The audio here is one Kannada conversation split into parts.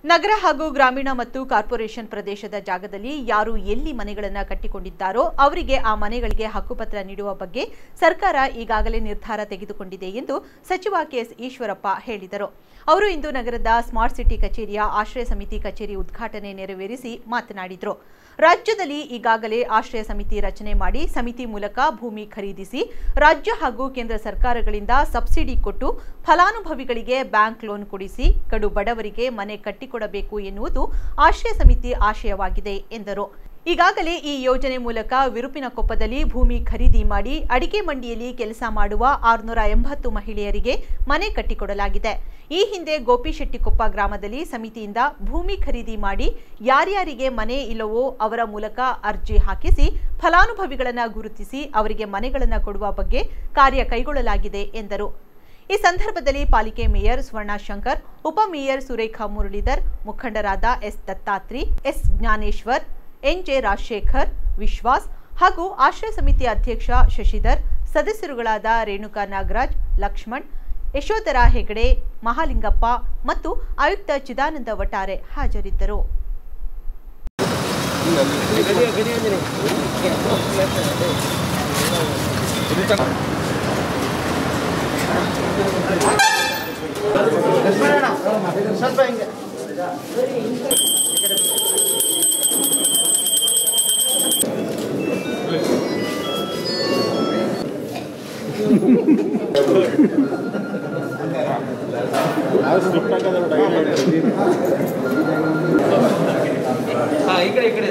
ನಗರ ಹಾಗೂ ಗ್ರಾಮೀಣ ಮತ್ತು ಕಾರ್ಪೊರೇಷನ್ ಪ್ರದೇಶದ ಜಾಗದಲ್ಲಿ ಯಾರು ಎಲ್ಲಿ ಮನೆಗಳನ್ನು ಕಟ್ಟಿಕೊಂಡಿದ್ದಾರೋ ಅವರಿಗೆ ಆ ಮನೆಗಳಿಗೆ ಹಕ್ಕುಪತ್ರ ನೀಡುವ ಬಗ್ಗೆ ಸರ್ಕಾರ ಈಗಾಗಲೇ ನಿರ್ಧಾರ ತೆಗೆದುಕೊಂಡಿದೆ ಎಂದು ಸಚಿವ ಕೆಎಸ್ ಈಶ್ವರಪ್ಪ ಹೇಳಿದರು ಅವರು ಇಂದು ನಗರದ ಸ್ಮಾರ್ಟ್ ಸಿಟಿ ಕಚೇರಿಯ ಆಶ್ರಯ ಸಮಿತಿ ಕಚೇರಿ ಉದ್ಘಾಟನೆ ನೆರವೇರಿಸಿ ಮಾತನಾಡಿದರು ರಾಜ್ಯದಲ್ಲಿ ಈಗಾಗಲೇ ಆಶ್ರಯ ಸಮಿತಿ ರಚನೆ ಮಾಡಿ ಸಮಿತಿ ಮೂಲಕ ಭೂಮಿ ಖರೀದಿಸಿ ರಾಜ್ಯ ಹಾಗೂ ಕೇಂದ್ರ ಸರ್ಕಾರಗಳಿಂದ ಸಬ್ಸಿಡಿ ಕೊಟ್ಟು ಫಲಾನುಭವಿಗಳಿಗೆ ಬ್ಯಾಂಕ್ ಲೋನ್ ಕೊಡಿಸಿ ಕಡು ಬಡವರಿಗೆ ಮನೆ ಕಟ್ಟಿಕೊಡಬೇಕು ಎನ್ನುವುದು ಆಶ್ರಯ ಸಮಿತಿ ಆಶಯವಾಗಿದೆ ಎಂದರು ಈಗಾಗಲೇ ಈ ಯೋಜನೆ ಮೂಲಕ ವಿರುಪಿನಕೊಪ್ಪದಲ್ಲಿ ಭೂಮಿ ಖರೀದಿ ಮಾಡಿ ಅಡಿಕೆ ಮಂಡಿಯಲ್ಲಿ ಕೆಲಸ ಮಾಡುವ ಆರುನೂರ ಎಂಬತ್ತು ಮಹಿಳೆಯರಿಗೆ ಮನೆ ಕಟ್ಟಿಕೊಡಲಾಗಿದೆ ಈ ಹಿಂದೆ ಗೋಪಿಶೆಟ್ಟಿಕೊಪ್ಪ ಗ್ರಾಮದಲ್ಲಿ ಸಮಿತಿಯಿಂದ ಭೂಮಿ ಖರೀದಿ ಮಾಡಿ ಯಾರ್ಯಾರಿಗೆ ಮನೆ ಇಲ್ಲವೋ ಅವರ ಮೂಲಕ ಅರ್ಜಿ ಹಾಕಿಸಿ ಫಲಾನುಭವಿಗಳನ್ನು ಗುರುತಿಸಿ ಅವರಿಗೆ ಮನೆಗಳನ್ನು ಕೊಡುವ ಬಗ್ಗೆ ಕಾರ್ಯ ಕೈಗೊಳ್ಳಲಾಗಿದೆ ಎಂದರು ಈ ಸಂದರ್ಭದಲ್ಲಿ ಪಾಲಿಕೆ ಮೇಯರ್ ಸ್ವರ್ಣ ಶಂಕರ್ ಉಪ ಮೇಯರ್ ಸುರೇಖಾ ಮುರಳೀಧರ್ ಮುಖಂಡರಾದ S Dattatri S Jnaneshwar N J Rajashekhar Vishwas ಹಾಗೂ ಆಶ್ರಯ ಸಮಿತಿ ಅಧ್ಯಕ್ಷ ಶಶಿಧರ್ ಸದಸ್ಯರುಗಳಾದ ರೇಣುಕಾ ನಾಗರಾಜ್ ಲಕ್ಷ್ಮಣ್ ಯಶೋಧರ ಹೆಗಡೆ ಮಹಾಲಿಂಗಪ್ಪ ಮತ್ತು ಆಯುಕ್ತ ಚಿದಾನಂದ ವಟಾರೆ ಹಾಜರಿದ್ದರು ಸ್ವಲ್ಪ ಹಿಂಗೆ ಹಾ ಈ ಕಡೆ ಈ ಕಡೆ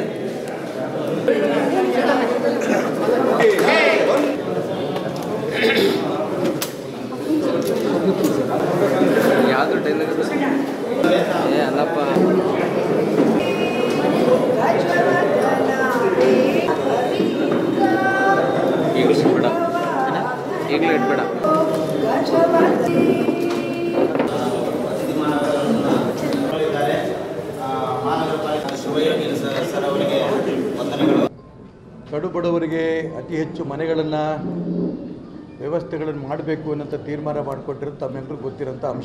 ಯಾವ್ದು ಟೈಲರ್ ಏ ಅಲ್ಲಪ್ಪ ಈಗಲೂ ಇಟ್ಬೇಡ ಈಗಲೂ ಇಟ್ಬೇಡ ಕಡು ಬಡವರಿಗೆ ಅತಿ ಹೆಚ್ಚು ಮನೆಗಳನ್ನು ವ್ಯವಸ್ಥೆಗಳನ್ನು ಮಾಡಬೇಕು ಅನ್ನೋಂಥ ತೀರ್ಮಾನ ಮಾಡಿಕೊಟ್ಟಿರೋದು ತಮ್ಮೆಲ್ಲರೂ ಗೊತ್ತಿರೋಂಥ ಅಂಶ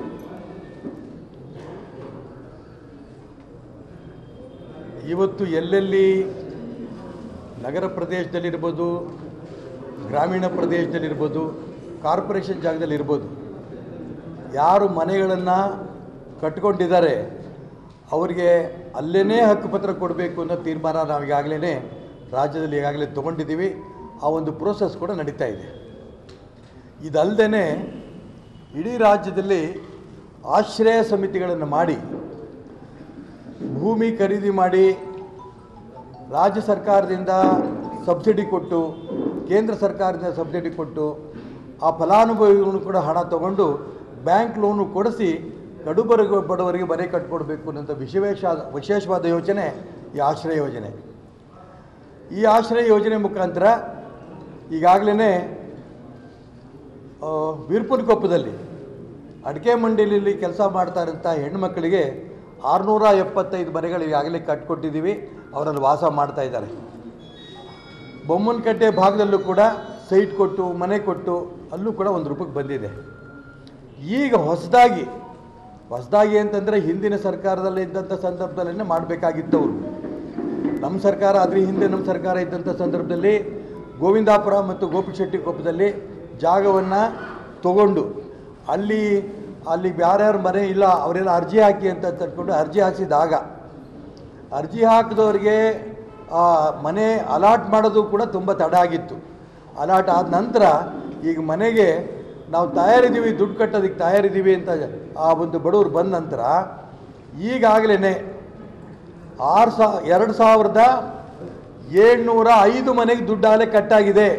ಇವತ್ತು ಎಲ್ಲೆಲ್ಲಿ ನಗರ ಪ್ರದೇಶದಲ್ಲಿರ್ಬೋದು ಗ್ರಾಮೀಣ ಪ್ರದೇಶದಲ್ಲಿರ್ಬೋದು ಕಾರ್ಪೊರೇಷನ್ ಜಾಗದಲ್ಲಿರ್ಬೋದು ಯಾರು ಮನೆಗಳನ್ನು ಕಟ್ಕೊಂಡಿದ್ದಾರೆ ಅವರಿಗೆ ಅಲ್ಲೇ ಹಕ್ಕುಪತ್ರ ಕೊಡಬೇಕು ಅನ್ನೋ ತೀರ್ಮಾನ ನಾವು ಈಗಾಗಲೇ ರಾಜ್ಯದಲ್ಲಿ ಈಗಾಗಲೇ ತೊಗೊಂಡಿದ್ದೀವಿ ಆ ಒಂದು ಪ್ರೋಸೆಸ್ ಕೂಡ ನಡೀತಾ ಇದೆ ಇದಲ್ಲದೆ ಇಡೀ ರಾಜ್ಯದಲ್ಲಿ ಆಶ್ರಯ ಸಮಿತಿಗಳನ್ನು ಮಾಡಿ ಭೂಮಿ ಖರೀದಿ ಮಾಡಿ ರಾಜ್ಯ ಸರ್ಕಾರದಿಂದ ಸಬ್ಸಿಡಿ ಕೊಟ್ಟು ಕೇಂದ್ರ ಸರ್ಕಾರದಿಂದ ಸಬ್ಸಿಡಿ ಕೊಟ್ಟು ಆ ಫಲಾನುಭವಿಗಳನ್ನು ಕೂಡ ಹಣ ತಗೊಂಡು ಬ್ಯಾಂಕ್ ಲೋನು ಕೊಡಿಸಿ ಕಡುಬರ ಬಡವರಿಗೆ ಮನೆ ಕಟ್ಕೊಡ್ಬೇಕು ಅನ್ನೋಂಥ ವಿಶೇಷ ವಿಶೇಷವಾದ ಯೋಜನೆ ಈ ಆಶ್ರಯ ಯೋಜನೆ ಈ ಆಶ್ರಯ ಯೋಜನೆ ಮುಖಾಂತರ ಈಗಾಗಲೇ ವೀರ್ಪುರಕೊಪ್ಪದಲ್ಲಿ ಅಡಿಕೆ ಮಂಡಿಯಲ್ಲಿ ಕೆಲಸ ಮಾಡ್ತಾ ಇರೋಂಥ ಹೆಣ್ಮಕ್ಳಿಗೆ ಆರುನೂರ ಎಪ್ಪತ್ತೈದು ಮನೆಗಳು ಈಗಾಗಲೇ ಕಟ್ಕೊಟ್ಟಿದ್ದೀವಿ ಅವರಲ್ಲಿ ವಾಸ ಮಾಡ್ತಾ ಇದ್ದಾರೆ ಬೊಮ್ಮನಕಟ್ಟೆ ಭಾಗದಲ್ಲೂ ಕೂಡ ಸೈಟ್ ಕೊಟ್ಟು ಮನೆ ಕೊಟ್ಟು ಅಲ್ಲೂ ಕೂಡ ಒಂದು ರೂಪಕ್ಕೆ ಬಂದಿದೆ ಈಗ ಹೊಸದಾಗಿ ಹೊಸದಾಗಿ ಅಂತಂದರೆ ಹಿಂದಿನ ಸರ್ಕಾರದಲ್ಲಿ ಇದ್ದಂಥ ಸಂದರ್ಭದಲ್ಲೇ ಮಾಡಬೇಕಾಗಿತ್ತು ಅವರು ನಮ್ಮ ಸರ್ಕಾರ ಅದ್ರ ಹಿಂದೆ ನಮ್ಮ ಸರ್ಕಾರ ಇದ್ದಂಥ ಸಂದರ್ಭದಲ್ಲಿ ಗೋವಿಂದಾಪುರ ಮತ್ತು ಗೋಪಿಶೆಟ್ಟಿ ಕೊಪ್ಪದಲ್ಲಿ ಜಾಗವನ್ನು ತಗೊಂಡು ಅಲ್ಲಿ ಅಲ್ಲಿ ಯಾರ್ಯಾರು ಮನೆ ಇಲ್ಲ ಅವರೆಲ್ಲ ಅರ್ಜಿ ಹಾಕಿ ಅಂತ ತಂದ್ಕೊಂಡು ಅರ್ಜಿ ಹಾಕಿಸಿದಾಗ ಅರ್ಜಿ ಹಾಕಿದವ್ರಿಗೆ ಆ ಮನೆ ಅಲಾಟ್ ಮಾಡೋದು ಕೂಡ ತುಂಬ ತಡ ಆಗಿತ್ತು ಅಲಾಟ್ ಆದ ನಂತರ ಈಗ ಮನೆಗೆ ನಾವು ತಯಾರಿದ್ದೀವಿ ದುಡ್ಡು ಕಟ್ಟೋದಕ್ಕೆ ತಯಾರಿದ್ದೀವಿ ಅಂತ ಆ ಒಂದು ಬಡವರು ಬಂದ ನಂತರ ಈಗಾಗಲೇ ಆರು ಸಾ ಎರಡು ಸಾವಿರದ ಏಳ್ನೂರ ಐದು ಮನೆಗೆ ದುಡ್ಡಾಗಲೇ ಕಟ್ಟಾಗಿದೆ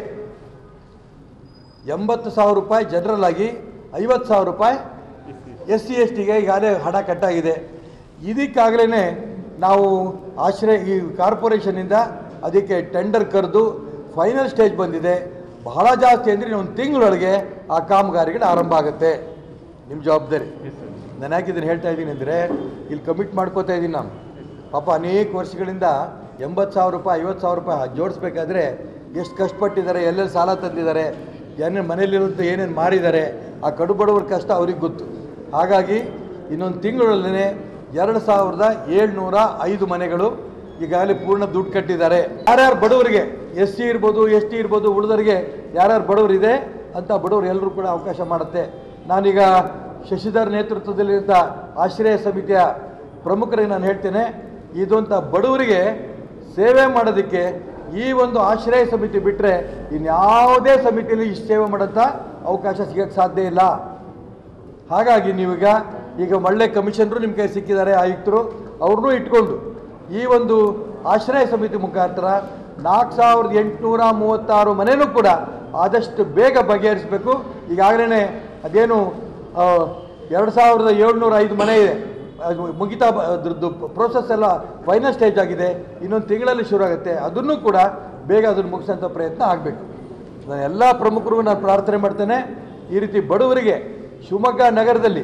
ಎಂಬತ್ತು ಸಾವಿರ ರೂಪಾಯಿ ಜನರಲ್ ಆಗಿ ಐವತ್ತು ಸಾವಿರ ರೂಪಾಯಿ ಎಸ್ ಸಿ ಎಸ್ ಟಿಗೆ ಈಗಾಗಲೇ ಹಣ ಕಟ್ಟಾಗಿದೆ ಇದಕ್ಕಾಗಲೇ ನಾವು ಆಶ್ರಯ ಈ ಕಾರ್ಪೊರೇಷನಿಂದ ಅದಕ್ಕೆ ಟೆಂಡರ್ ಕರೆದು ಫೈನಲ್ ಸ್ಟೇಜ್ ಬಂದಿದೆ ಬಹಳ ಜಾಸ್ತಿ ಅಂದರೆ ಒಂದು ತಿಂಗಳೊಳಗೆ ಆ ಕಾಮಗಾರಿಗಳು ಆರಂಭ ಆಗುತ್ತೆ ನಿಮ್ಮ ಜವಾಬ್ದಾರಿ ನಾನು ಯಾಕೆ ಇದನ್ನು ಹೇಳ್ತಾ ಇದ್ದೀನಿ ಅಂದರೆ ಇಲ್ಲಿ ಕಮಿಟ್ ಮಾಡ್ಕೋತಾ ಇದ್ದೀನಿ ನಾನು ಪಾಪ ಅನೇಕ ವರ್ಷಗಳಿಂದ ಎಂಬತ್ತು ಸಾವಿರ ರೂಪಾಯಿ ಐವತ್ತು ಸಾವಿರ ರೂಪಾಯಿ ಜೋಡಿಸ್ಬೇಕಾದ್ರೆ ಎಷ್ಟು ಕಷ್ಟಪಟ್ಟಿದ್ದಾರೆ ಎಲ್ಲೆಲ್ಲಿ ಸಾಲ ತಂದಿದ್ದಾರೆ ಏನೇನು ಮನೇಲಿರುವಂಥ ಏನೇನು ಮಾರಿದ್ದಾರೆ ಆ ಕಡು ಬಡವರ ಕಷ್ಟ ಅವ್ರಿಗೆ ಗೊತ್ತು ಹಾಗಾಗಿ ಇನ್ನೊಂದು ತಿಂಗಳಲ್ಲೇ ಎರಡು ಸಾವಿರದ ಏಳ್ನೂರ ಐದು ಮನೆಗಳು ಈಗಾಗಲೇ ಪೂರ್ಣ ದುಡ್ಡು ಕಟ್ಟಿದ್ದಾರೆ ಯಾರ್ಯಾರು ಬಡವರಿಗೆ ಎಸ್ ಸಿ ಇರ್ಬೋದು ಎಸ್ ಟಿ ಇರ್ಬೋದು ಉಳಿದವರಿಗೆ ಯಾರ್ಯಾರು ಬಡವರಿದೆ ಅಂತ ಬಡವರು ಎಲ್ಲರೂ ಕೂಡ ಅವಕಾಶ ಮಾಡುತ್ತೆ ನಾನೀಗ ಶಶಿಧರ್ ನೇತೃತ್ವದಲ್ಲಿರುವಂಥ ಆಶ್ರಯ ಸಮಿತಿಯ ಪ್ರಮುಖರಿಗೆ ನಾನು ಹೇಳ್ತೇನೆ ಇದೊಂಥ ಬಡವರಿಗೆ ಸೇವೆ ಮಾಡೋದಕ್ಕೆ ಈ ಒಂದು ಆಶ್ರಯ ಸಮಿತಿ ಬಿಟ್ಟರೆ ಇನ್ಯಾವುದೇ ಸಮಿತಿಯಲ್ಲಿ ಇಷ್ಟು ಸೇವೆ ಮಾಡೋಂಥ ಅವಕಾಶ ಸಿಗಕ್ಕೆ ಸಾಧ್ಯ ಇಲ್ಲ ಹಾಗಾಗಿ ನೀವೀಗ ಈಗ ಒಳ್ಳೆ ಕಮಿಷನರು ನಿಮ್ಮ ಕೈ ಸಿಕ್ಕಿದ್ದಾರೆ ಆಯುಕ್ತರು ಅವ್ರನ್ನೂ ಇಟ್ಕೊಂಡು ಈ ಒಂದು ಆಶ್ರಯ ಸಮಿತಿ ಮುಖಾಂತರ ನಾಲ್ಕು ಸಾವಿರದ ಎಂಟುನೂರ ಮೂವತ್ತಾರು ಮನೆಯೂ ಕೂಡ ಆದಷ್ಟು ಬೇಗ ಬಗೆಹರಿಸಬೇಕು ಈಗಾಗಲೇ ಅದೇನು ಆ, ಎರಡು ಸಾವಿರದ ಏಳ್ನೂರ ಐದು ಮನೆ ಇದೆ ಅದು ಮುಗಿತಾ ಬ- ಅದ್ರದ್ದು ಪ್ರೋಸೆಸ್ ಎಲ್ಲ ಫೈನಲ್ ಸ್ಟೇಜ್ ಆಗಿದೆ ಇನ್ನೊಂದು ತಿಂಗಳಲ್ಲಿ ಶುರು ಆಗುತ್ತೆ ಅದನ್ನು ಕೂಡ ಬೇಗ ಅದನ್ನು ಮುಗಿಸೋಂಥ ಪ್ರಯತ್ನ ಆಗಬೇಕು ನಾನು ಎಲ್ಲ ಪ್ರಮುಖರಿಗೂ ನಾನು ಪ್ರಾರ್ಥನೆ ಮಾಡ್ತೇನೆ ಈ ರೀತಿ ಬಡವರಿಗೆ ಶಿವಮೊಗ್ಗ ನಗರದಲ್ಲಿ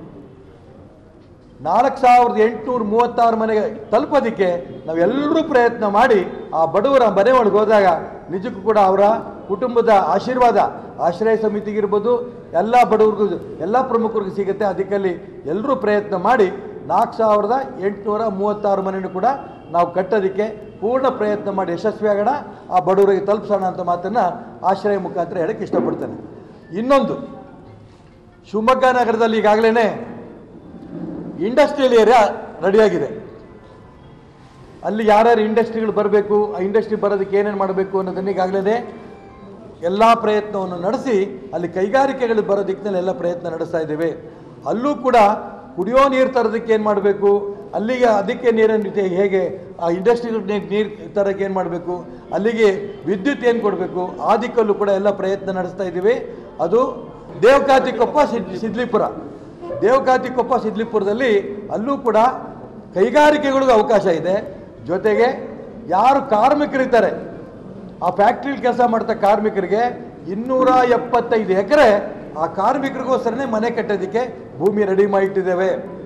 ನಾಲ್ಕು ಸಾವಿರದ ಎಂಟುನೂರ ಮೂವತ್ತಾರು ಮನೆಗೆ ತಲುಪೋದಕ್ಕೆ ನಾವೆಲ್ಲರೂ ಪ್ರಯತ್ನ ಮಾಡಿ ಆ ಬಡವರ ಮನೆ ಒಳಗೆ ಹೋದಾಗ ನಿಜಕ್ಕೂ ಕೂಡ ಅವರ ಕುಟುಂಬದ ಆಶೀರ್ವಾದ ಆಶ್ರಯ ಸಮಿತಿಗಿರ್ಬೋದು ಎಲ್ಲ ಬಡವರಿಗೂ ಎಲ್ಲ ಪ್ರಮುಖರಿಗೂ ಸಿಗುತ್ತೆ ಅದಕ್ಕಲ್ಲಿ ಎಲ್ಲರೂ ಪ್ರಯತ್ನ ಮಾಡಿ ನಾಲ್ಕು ಸಾವಿರದ ಎಂಟುನೂರ ಮೂವತ್ತಾರು ಮನೆಯೂ ಕೂಡ ನಾವು ಕಟ್ಟೋದಕ್ಕೆ ಪೂರ್ಣ ಪ್ರಯತ್ನ ಮಾಡಿ ಯಶಸ್ವಿಯಾಗೋಣ ಆ ಬಡವರಿಗೆ ತಲುಪಿಸೋಣ ಅಂತ ಮಾತನ್ನು ಆಶ್ರಯ ಮುಖಾಂತರ ಹೇಳಕ್ಕೆ ಇಷ್ಟಪಡ್ತೇನೆ ಇನ್ನೊಂದು ಶಿವಮೊಗ್ಗ ನಗರದಲ್ಲಿ ಈಗಾಗಲೇ ಇಂಡಸ್ಟ್ರಿಯಲ್ ಏರಿಯಾ ರೆಡಿಯಾಗಿದೆ ಅಲ್ಲಿ ಯಾರ್ಯಾರು ಇಂಡಸ್ಟ್ರಿಗಳು ಬರಬೇಕು ಆ ಇಂಡಸ್ಟ್ರಿ ಬರೋದಕ್ಕೆ ಏನೇನು ಮಾಡಬೇಕು ಅನ್ನೋದನ್ನ ಈಗಾಗಲೇ ಎಲ್ಲ ಪ್ರಯತ್ನವನ್ನು ನಡೆಸಿ ಅಲ್ಲಿ ಕೈಗಾರಿಕೆಗಳು ಬರೋ ದಿಕ್ಕಿನಲ್ಲಿ ಎಲ್ಲ ಪ್ರಯತ್ನ ನಡೆಸ್ತಾ ಇದ್ದೇವೆ ಅಲ್ಲೂ ಕೂಡ ಕುಡಿಯೋ ನೀರು ತರೋದಕ್ಕೆ ಏನು ಮಾಡಬೇಕು ಅಲ್ಲಿಗೆ ಅದಕ್ಕೆ ನೀರನ್ನು ರೀತಿ ಹೇಗೆ ಆ ಇಂಡಸ್ಟ್ರಿಗಳು ನೀರು ತರೋಕ್ಕೆ ಏನು ಮಾಡಬೇಕು ಅಲ್ಲಿಗೆ ವಿದ್ಯುತ್ ಏನು ಕೊಡಬೇಕು ಆ ದಿಕ್ಕಲ್ಲೂ ಕೂಡ ಎಲ್ಲ ಪ್ರಯತ್ನ ನಡೆಸ್ತಾ ಇದ್ದೀವಿ ಅದು ದೇವಕಾತಿಕೊಪ್ಪ ಸಿದ್ ಸಿದ್ಲಿಪುರ ದೇವಕಾತಿಕೊಪ್ಪ ಸಿದ್ಲಿಪುರದಲ್ಲಿ ಅಲ್ಲೂ ಕೂಡ ಕೈಗಾರಿಕೆಗಳಿಗೂ ಅವಕಾಶ ಇದೆ ಜೊತೆಗೆ ಯಾರು ಕಾರ್ಮಿಕರಿದ್ದಾರೆ ಆ ಫ್ಯಾಕ್ಟ್ರಿಲಿ ಕೆಲಸ ಮಾಡ್ತಾ ಕಾರ್ಮಿಕರಿಗೆ ಇನ್ನೂರ ಎಪ್ಪತ್ತೈದು ಎಕರೆ ಆ ಕಾರ್ಮಿಕರಿಗೋಸ್ಕರನೇ ಮನೆ ಕಟ್ಟೋದಕ್ಕೆ ಭೂಮಿ ರೆಡಿ ಮಾಡಿಟ್ಟಿದ್ದೇವೆ